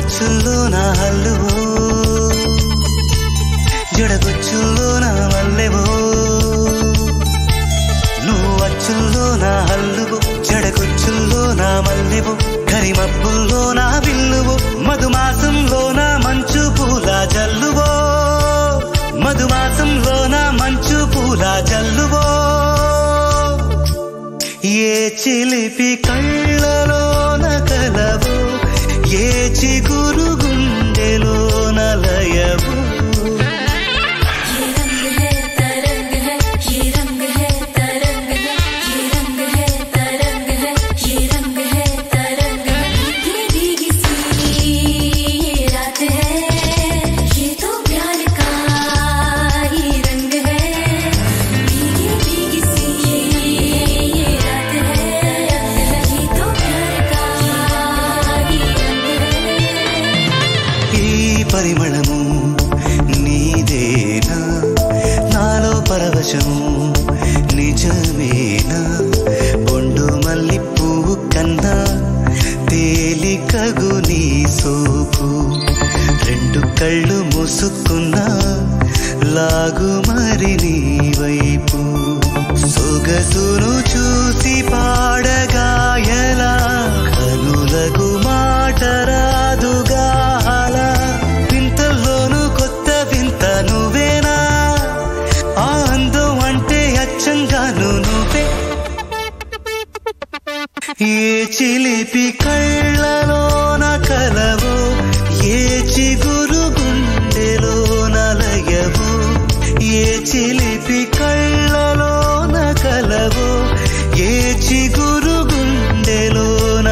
అచ్చుల్లో నా హల్లువో జడగుచ్చుల్లో నా మల్లెవో నువ్వు అచ్చుల్లో నా హల్లువో జడగుచ్చుల్లో నా మల్లెవో కరిమబ్బుల్లో నా బిల్లువో మధుమాసంలో నా మంచు పూల జల్లువో మధుమాసంలో నా మంచు పూల జల్లువో ఏ చిలిపి కళ్ళలోన కలవు ఏ చిగురు గుండెలోన లయవు ये रंग है तरंग है ये रंग है तरंग है ये रंग है तरंग है ये रंग है तरंग है भीगी भीगी सी ये रात है ये तो प्यार का ही रंग है भीगी भीगी सी ये रात है ये तो प्यार का ही रंग है ఈ పరిమళము నీదేనా నాలో పరవశము నిజమేనా బొండు మల్లి పువ్వు కన్నా తేలికగు నీ సోపు రెండు కళ్ళు మూసుకున్నా లాగు మరి నీ వైపు సొగసును చూసి పాడగాయలా కనులకు మాట రాదుగాల వింతల్లోనూ కొత్త వింత నువ్వేనా ఆ అందం అంటే అచ్చంగాను నువ్వే ఏ చిలిపి కళ్ళలోన కలవో ఏ చిగురు గుండెలోన లయవో ఏ చిలిపి కళ్ళలోన కలవో ఏ చిగురు గుండెలోన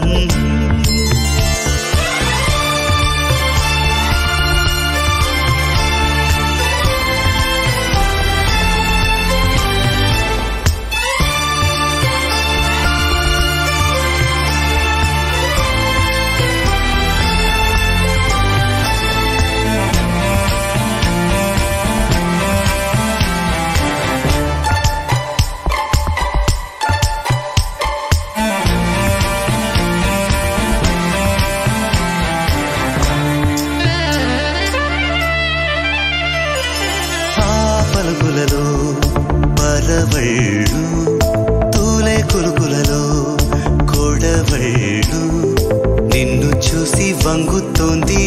ఆ పలుకులలో పరవళ్ళు తూలే కులుకులలో కొడవళ్ళు నిన్ను చూసి వంగుతోంది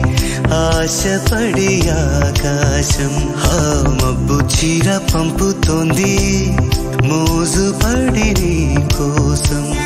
ఆశపడి ఆకాశం ఆ మబ్బు చీర పంపుతోంది మోజుపడి నీ కోసం